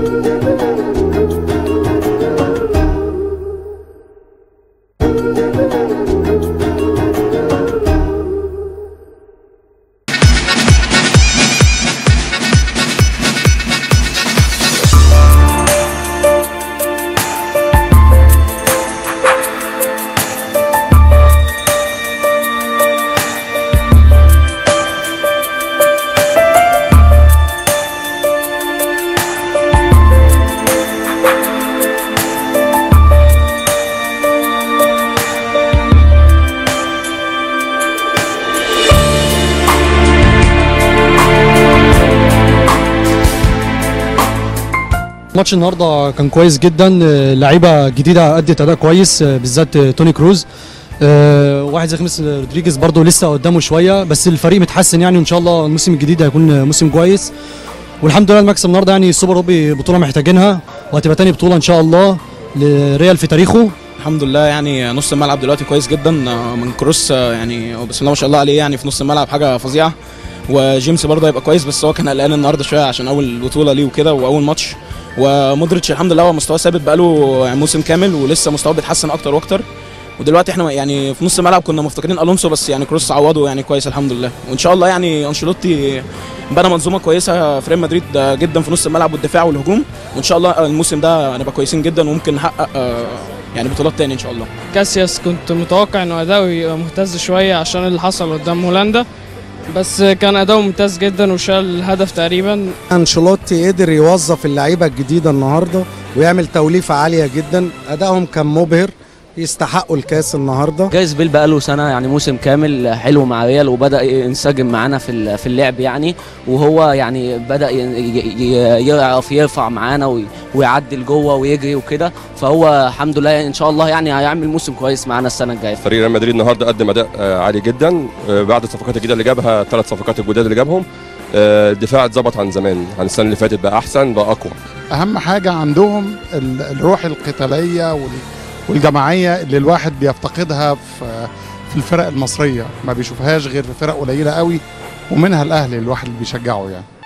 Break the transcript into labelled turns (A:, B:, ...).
A: ماتش النهارده كان كويس جدا آه، لعيبه جديده ادت اداء كويس آه، بالذات آه، توني كروز آه، واحد زي خميس رودريجيز برضه لسه قدامه شويه بس الفريق متحسن يعني وان شاء الله الموسم الجديد هيكون موسم كويس والحمد لله المكسب النهارده يعني السوبر اوروبي بطوله محتاجينها وهتبقى تاني بطوله ان شاء الله لريال في تاريخه
B: الحمد لله يعني نص الملعب دلوقتي كويس جدا آه، من كروس آه، يعني بسم الله ما شاء الله عليه يعني في نص الملعب حاجه فظيعه وجيمس برضه هيبقى كويس بس هو كان قلقان النهارده شويه عشان اول بطوله ليه وكده واول ماتش ومودريتش الحمد لله هو مستواه ثابت بقاله يعني موسم كامل ولسه مستواه بيتحسن اكتر واكتر ودلوقتي احنا يعني في نص الملعب كنا مفتقدين الونسو بس يعني كروس عوضه يعني كويس الحمد لله وان شاء الله يعني انشيلوتي بنى منظومه كويسه في ريال مدريد آه، جدا في نص الملعب والدفاع والهجوم وان شاء الله الموسم ده هنبقى كويسين جدا وممكن نحقق آه، يعني بطولات تاني ان شاء الله
C: كاسياس كنت متوقع انه اداؤه يبقى مهتز شويه عشان اللي حصل قدام هولندا بس كان اداؤه ممتاز جدا وشال الهدف تقريبا
D: انشيلوتي قدر يوظف اللعيبه الجديده النهارده ويعمل توليفه عاليه جدا ادائهم كان مبهر يستحقوا الكاس النهارده
E: جايز بيل بقاله سنه يعني موسم كامل حلو مع ريال وبدا ينسجم معانا في ال- في اللعب يعني وهو يعني بدا ي- ي- يعرف يرفع معانا وي- ويعدل جوه ويجري وكده فهو الحمد لله ان شاء الله يعني هيعمل موسم كويس معانا السنه الجايه
F: فريق ريال مدريد النهارده قدم اداء آه، عالي جدا آه، بعد الصفقات الجديده اللي جابها ثلاث صفقات الجداد اللي جابهم آه، الدفاع اتظبط عن زمان عن السنه اللي فاتت بقى احسن بقى اقوى
G: اهم حاجه عندهم ال- الروح القتاليه وال- والجماعيه اللي الواحد بيفتقدها في في الفرق المصريه ما بيشوفهاش غير في فرق قليله قوي ومنها الاهلي الواحد اللي بيشجعه يعني